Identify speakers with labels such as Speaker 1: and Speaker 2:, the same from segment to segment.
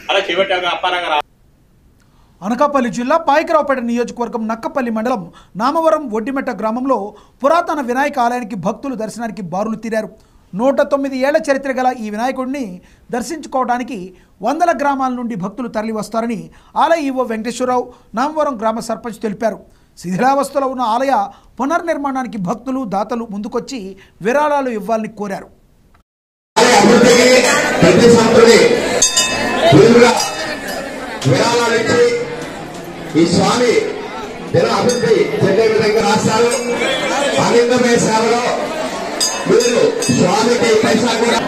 Speaker 1: అలా చేపట్టాక అప్పారంగా రా
Speaker 2: అనకాపల్లి జిల్లా పాయకరావుపేట నియోజకవర్గం నక్కపల్లి మండలం నామవరం ఒడ్డిమెట్ట గ్రామంలో పురాతన వినాయక ఆలయానికి భక్తులు దర్శనానికి బారులు తీరారు నూట తొమ్మిది ఏళ్ల చరిత్ర గల ఈ వినాయకుడిని దర్శించుకోవడానికి వందల గ్రామాల నుండి భక్తులు తరలి వస్తారని ఆలయ ఈవో వెంకటేశ్వరరావు నామవరం గ్రామ సర్పంచ్ తెలిపారు శిథిలావస్థలో ఉన్న ఆలయ పునర్నిర్మాణానికి భక్తులు దాతలు ముందుకొచ్చి విరాళాలు ఇవ్వాలని కోరారు
Speaker 3: అభివృద్ధికి ప్రతి సంతుని వీలుగా విరాళాలు ఇచ్చి ఈ స్వామి దిన అభివృద్ధి చెందే విధంగా రాస్తారు ఆనందమయ సేవలో మీరు స్వామికి పైసా కూడా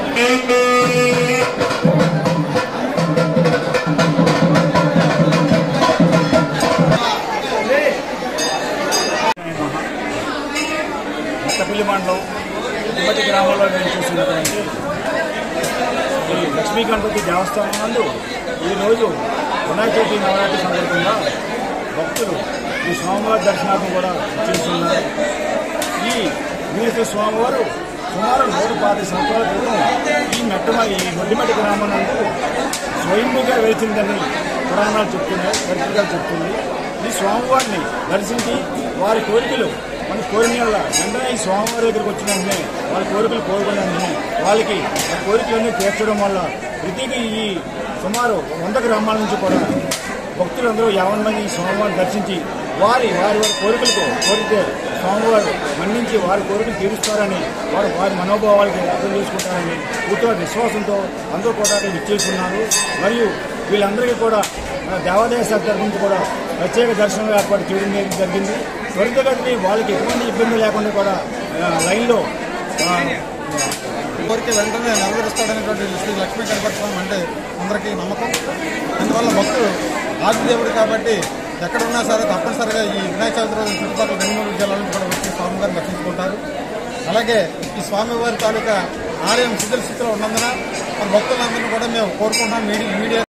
Speaker 4: కొత్తపల్లి మండలం తిరుపతి గ్రామంలో నేను చూసినటువంటి ఈ లక్ష్మీ గణపతి దేవస్థానం నందు ఈరోజు వినాయక చవితి నవరాత్రి సందర్భంగా భక్తులు ఈ స్వామివారి దర్శనార్థం కూడా చేస్తున్నారు ఈ వీరత స్వామివారు సుమారు నూట పాతి సంవత్సరాల క్రితం ఈ మెట్టమ ఈ మొడ్డిమెట్ట గ్రామం నందు స్వయంభూగా వేచిందని పురాణాలు చెప్తున్నాయి చరిత్రగా చెప్తుంది ఈ స్వామివారిని దర్శించి వారి కోరికలు మన కోరిన వల్ల వెంటనే ఈ స్వామివారి దగ్గరికి వచ్చిన వెంటనే వాళ్ళ కోరికలు కోరుకున్న వెంటనే వాళ్ళకి ఆ కోరికలన్నీ తీర్చడం వల్ల ప్రతికి ఈ సుమారు వంద గ్రామాల నుంచి కూడా భక్తులందరూ యావన్ మంది ఈ స్వామివారిని దర్శించి వారి వారి వారి కోరికలకు కోరితే స్వామివారు మన్నించి వారి కోరికలు తీరుస్తారని వారు వారి మనోభావాలకి అర్థం చేసుకుంటారని పూర్తిగా విశ్వాసంతో అందరూ కూడా అక్కడ విచ్చేస్తున్నారు మరియు వీళ్ళందరికీ కూడా మన దేవాదాయ శాఖ తరఫు నుంచి కూడా ప్రత్యేక దర్శనం ఏర్పాటు చేయడం జరిగింది త్వరితగతిని వాళ్ళకి ఎటువంటి ఇబ్బంది లేకుండా కూడా ఆ, లైన్లో ఆ,
Speaker 5: కోరిక వెంటనే నెరవేరుస్తాడనేటువంటి శ్రీ లక్ష్మీ గణపతి స్వామి అంటే అందరికీ నమ్మకం అందువల్ల భక్తులు ఆదిదేవుడు కాబట్టి ఎక్కడున్నా సరే తప్పనిసరిగా ఈ వినాయక చవితి రోజు చుట్టుపక్కల రెండు మూడు జిల్లాల నుంచి కూడా వచ్చి స్వామివారిని దర్శించుకుంటారు అలాగే ఈ స్వామివారి తాలూకా ఆలయం శిథిల స్థితిలో ఉన్నందున మన భక్తులందరినీ కూడా మేము కోరుకుంటున్నాం మీడియా మీడియా